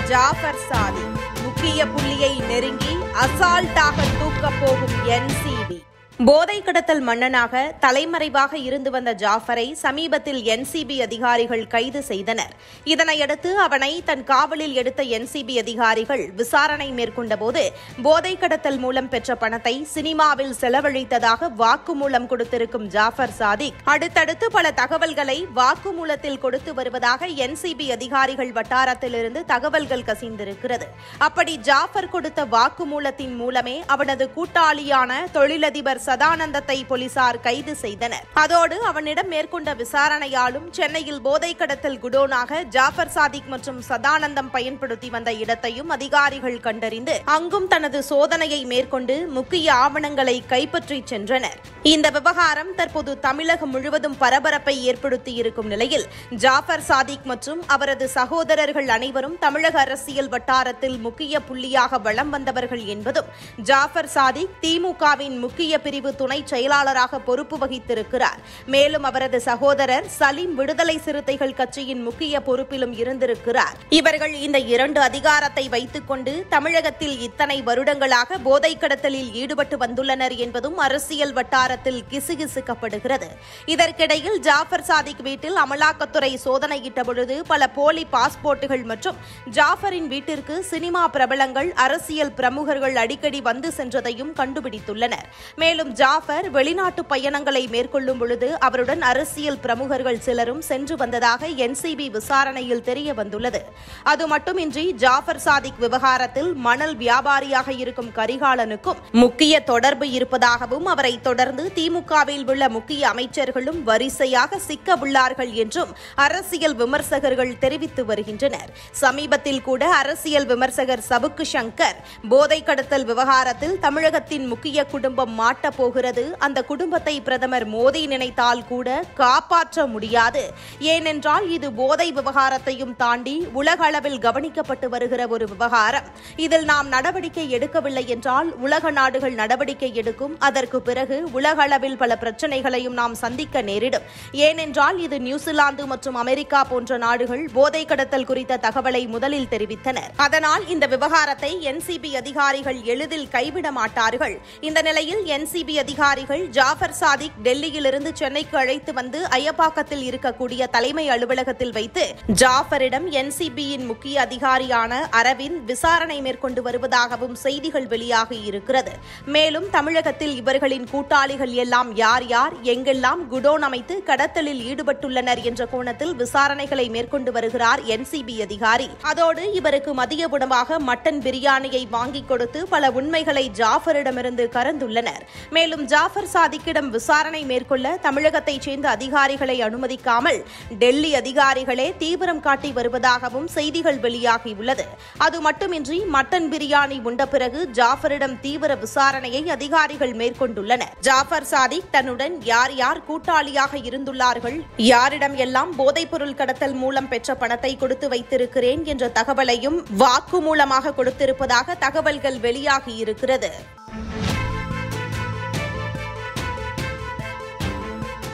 ஜாஃபர் சாதி முக்கிய புள்ளியை நெருங்கி அசால்ட்டாக தூக்கப் போகும் என்சிபி போதை கடத்தல் மன்னனாக தலைமறைவாக இருந்து வந்த ஜாஃபரை சமீபத்தில் என்சிபி அதிகாரிகள் கைது செய்தனர் இதனையடுத்து அவனை தன் காவலில் எடுத்த என்சிபி அதிகாரிகள் விசாரணை மேற்கொண்டபோது போதை கடத்தல் மூலம் பெற்ற பணத்தை சினிமாவில் செலவழித்ததாக வாக்குமூலம் கொடுத்திருக்கும் ஜாஃபர் சாதிக் அடுத்தடுத்து பல தகவல்களை வாக்குமூலத்தில் கொடுத்து வருவதாக என்சிபி அதிகாரிகள் வட்டாரத்திலிருந்து தகவல்கள் கசிந்திருக்கிறது அப்படி ஜாஃபர் கொடுத்த வாக்குமூலத்தின் மூலமே அவனது கூட்டாளியான தொழிலதிபர் சதானந்தத்தை போலீசார் கைது செய்தனர் அதோடு அவனிடம் மேற்கொண்ட விசாரணையாலும் சென்னையில் போதை கடத்தல் குடோனாக ஜாஃபர் சாதிக் மற்றும் சதானந்தம் பயன்படுத்தி வந்த இடத்தையும் அதிகாரிகள் கண்டறிந்து அங்கும் தனது சோதனையை மேற்கொண்டு முக்கிய ஆவணங்களை கைப்பற்றி சென்றனர் இந்த விவகாரம் தற்போது தமிழகம் முழுவதும் பரபரப்பை ஏற்படுத்தியிருக்கும் நிலையில் ஜாஃபர் சாதிக் மற்றும் அவரது சகோதரர்கள் அனைவரும் தமிழக அரசியல் வட்டாரத்தில் முக்கிய புள்ளியாக வலம் வந்தவர்கள் என்பதும் ஜாஃபர் சாதிக் திமுகவின் முக்கிய பிரிவு துணை செயலாளராக பொறுப்பு வகித்திருக்கிறார் மேலும் அவரது சகோதரர் சலீம் விடுதலை சிறுத்தைகள் கட்சியின் முக்கிய பொறுப்பிலும் இருந்திருக்கிறார் இவர்கள் இந்த இரண்டு அதிகாரத்தை வைத்துக் கொண்டு தமிழகத்தில் இத்தனை வருடங்களாக போதை கடத்தலில் ஈடுபட்டு வந்துள்ளனர் என்பதும் அரசியல் வட்டாரத்தில் கிசுகிசுக்கப்படுகிறது இதற்கிடையில் ஜாஃபர் சாதிக் வீட்டில் அமலாக்கத்துறை சோதனையிட்ட பொழுது பல போலி பாஸ்போர்ட்டுகள் மற்றும் ஜாஃபரின் வீட்டிற்கு சினிமா பிரபலங்கள் அரசியல் பிரமுகர்கள் அடிக்கடி வந்து சென்றதையும் கண்டுபிடித்துள்ளனர் மேலும் ஜாஃபர் வெளிநாட்டு பயணங்களை மேற்கொள்ளும் பொழுது அவருடன் அரசியல் பிரமுகர்கள் சிலரும் சென்று வந்ததாக என்சிபி விசாரணையில் தெரிய வந்துள்ளது அது மட்டுமின்றி ஜாஃபர் சாதிக் விவகாரத்தில் மணல் வியாபாரியாக இருக்கும் கரிகாலனுக்கும் முக்கிய தொடர்பு இருப்பதாகவும் அவரை தொடர்ந்து திமுகவில் உள்ள முக்கிய அமைச்சர்களும் வரிசையாக சிக்க உள்ளார்கள் என்றும் அரசியல் விமர்சகர்கள் தெரிவித்து வருகின்றனர் சமீபத்தில் கூட அரசியல் விமர்சகர் சபுக்கு சங்கர் போதை கடத்தல் விவகாரத்தில் தமிழகத்தின் முக்கிய குடும்பம் மாட்டப் போகிறது அந்த குடும்பத்தை பிரதமர் மோடி நினைத்தால் கூட காப்பாற்ற முடியாது ஏனென்றால் இது போதை விவகாரத்தையும் தாண்டி உலக அளவில் கவனிக்கப்பட்டு வருகிற ஒரு விவகாரம் இதில் நாம் நடவடிக்கை எடுக்கவில்லை என்றால் உலக நாடுகள் நடவடிக்கை எடுக்கும் அதற்கு பிறகு உலக அளவில் பல பிரச்சனைகளையும் நாம் சந்திக்க நேரிடும் ஏனென்றால் இது நியூசிலாந்து மற்றும் அமெரிக்கா போன்ற நாடுகள் போதை கடத்தல் குறித்த தகவலை முதலில் தெரிவித்தனர் அதனால் இந்த விவகாரத்தை என்சிபி அதிகாரிகள் எளிதில் கைவிட மாட்டார்கள் இந்த நிலையில் என்சிபி அதிகாரிகள் ஜாஃபர் சாதிக் டெல்லியிலிருந்து சென்னைக்கு அழைத்து வந்து ஐயப்பாக்கத்தில் இருக்கக்கூடிய தலைமை அலுவலகத்தில் வைத்து ஜாஃபரிடம் என்சிபியின் முக்கிய அதிகாரியான அரவிந்த் விசாரணை மேற்கொண்டு வருவதாகவும் செய்திகள் வெளியாகி இருக்கிறது மேலும் தமிழகத்தில் இவர்களின் கூட்டாளிகள் எல்லாம் யார் யார் எங்கெல்லாம் குடோன் அமைத்து கடத்தலில் ஈடுபட்டுள்ளனர் என்ற கோணத்தில் விசாரணைகளை மேற்கொண்டு வருகிறார் என்சிபி அதிகாரி அதோடு இவருக்கு மதிய உணவாக மட்டன் பிரியாணியை வாங்கிக் கொடுத்து பல உண்மைகளை ஜாஃபரிடமிருந்து கறந்துள்ளனர் மேலும் ஜாஃபர் சாதிக்கிடம் விசாரணை மேற்கொள்ள தமிழகத்தைச் சேர்ந்த அதிகாரிகளை அனுமதிக்காமல் டெல்லி அதிகாரிகளே தீவிரம் காட்டி வருவதாகவும் செய்திகள் வெளியாகியுள்ளது அது மட்டுமின்றி மட்டன் பிரியாணி உண்ட பிறகு ஜாஃபரிடம் தீவிர விசாரணையை அதிகாரிகள் மேற்கொண்டுள்ளனர் ஜாஃபர் சாதிக் தன்னுடன் யார் யார் கூட்டாளியாக இருந்துள்ளார்கள் யாரிடம் எல்லாம் போதைப்பொருள் கடத்தல் மூலம் பெற்ற பணத்தை கொடுத்து வைத்திருக்கிறேன் என்ற தகவலையும் வாக்குமூலமாக கொடுத்திருப்பதாக தகவல்கள் வெளியாகியிருக்கிறது